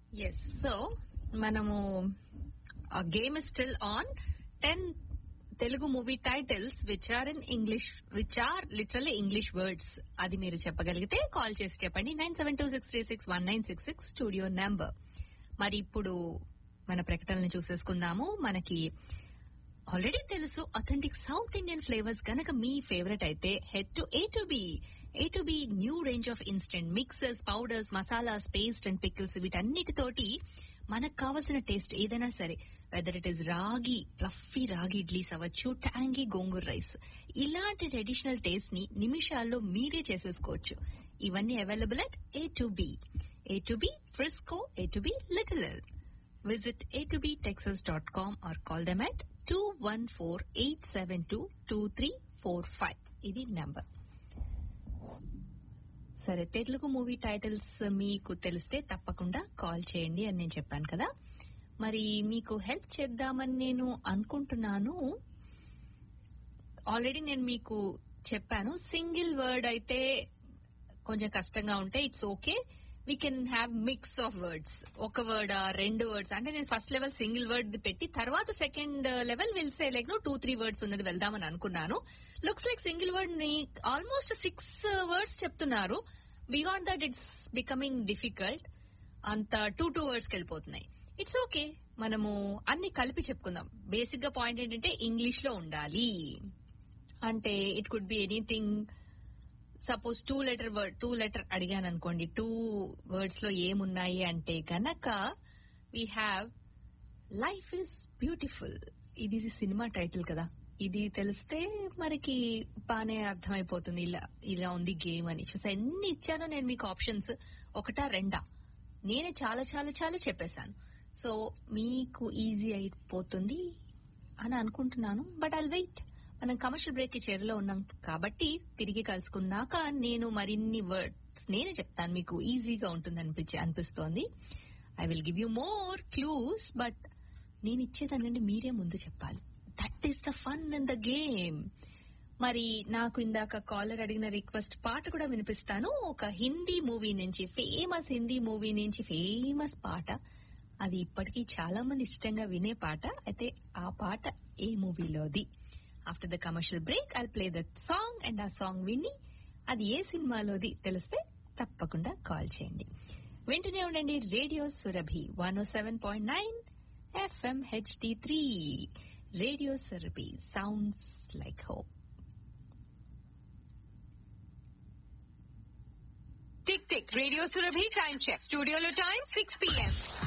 Yes so మనము game is still on ten Telugu movie titles which are in English which are literally English words అది మీరు చెప్పగలిగితే call చేసి చెప్పండి nine seven two six three six one nine six six studio number మరి ఇప్పుడు మన ప్రకటనలు చూసేసుకుందాము మనకి ఆల్రెడీ తెలుసు అథెంటిక్ సౌత్ ఇండియన్ ఫ్లేవర్స్ గనక మీ ఫేవరెట్ అయితే head to A to B A to B new range of instant mixes powders masalas paste and pickles వీటన్నిటితోటి మనకు కావాల్సిన టేస్ట్ ఏదైనా సరే whether it is ragi fluffy ragi idlis అవ్వచ్చు ట్యాంగీ గోంగూర రైస్ ఇలాంటి ట్రెడిషనల్ టేస్ట్ ని నిమిషాల్లో మీరే చేసేసుకోవచ్చు ఇవన్నీ available at A to B A to B Frisco A to B Little Elm Visit a2btexas.com or call them at 214-872-2345. ఇది నంబర్ సరే తెలుగు మూవీ టైటిల్స్ మీకు తెలిస్తే తప్పకుండా కాల్ చేయండి అని నేను చెప్పాను కదా మరి మీకు హెల్ప్ చేద్దామని నేను అనుకుంటున్నాను ఆల్రెడీ నేను మీకు చెప్పాను సింగిల్ వర్డ్ అయితే కొంచెం కష్టంగా ఉంటే it's okay we can have mix of words ఒక వర్డ్ రెండు వర్డ్స్ అంటే నేను ఫస్ట్ లెవెల్ సింగిల్ వర్డ్ పెట్టి తర్వాత second level will say like no two three words ఉన్నది వెళ్దామని అనుకున్నాను లుక్స్ లైక్ సింగిల్ వర్డ్ ని ఆల్మోస్ట్ సిక్స్ వర్డ్స్ చెప్తున్నారు beyond that it's becoming difficult అంత టూ టూ వర్డ్స్కి వెళ్ళిపోతున్నాయి ఇట్స్ ఓకే మనము అన్ని కలిపి చెప్పుకుందాం బేసిక్ గా పాయింట్ ఏంటంటే ఇంగ్లీష్ లో ఉండాలి అంటే it could be anything suppose two letter word two letter అడిగాను అనుకోండి టూ వర్డ్స్ లో ఏమున్నాయి అంటే గనక we have life is beautiful ఇది సినిమా టైటిల్ కదా ఇది తెలిస్తే మనకి బానే అర్థమైపోతుంది ఇలా ఇలా ఉంది గేమ్ అని చూసా ఎన్ని ఇచ్చానో నేను మీకు ఆప్షన్స్ ఒకటా రెండా నేనే చాలా చాలా చాలా చెప్పేశాను సో మీకు ఈజీ అయిపోతుంది అని అనుకుంటున్నాను బట్ ఐల్ వెయిట్ మనం కమర్షియల్ బ్రేక్ కి చేరులో ఉన్నాం కాబట్టి తిరిగి కలుసుకున్నాక నేను మరిన్ని వర్డ్స్ నేనే చెప్తాను మీకు ఈజీగా ఉంటుంది అనిపించి అనిపిస్తోంది I will give you more clues but నేను ఇచ్చేదానండి మీరే ముందు చెప్పాలి that is the fun in the game మరి నాకు ఇందాక కాలర్ అడిగిన రిక్వెస్ట్ పాట కూడా వినిపిస్తాను ఒక హిందీ మూవీ నుంచి ఫేమస్ హిందీ మూవీ నుంచి ఫేమస్ పాట అది ఇప్పటికీ చాలా మంది ఇష్టంగా వినే పాట అయితే ఆ పాట ఏ మూవీలోది after the commercial break I play the song and ఆ సాంగ్ విని అది ఏ సినిమాలోది తెలిస్తే తప్పకుండా కాల్ చేయండి వింటూనే ఉండండి radio Surabhi one O seven point nine FM HD three radio Surabhi sounds like hope tick tick radio Surabhi time check స్టూడియోలో టైం సిక్స్ పిఎం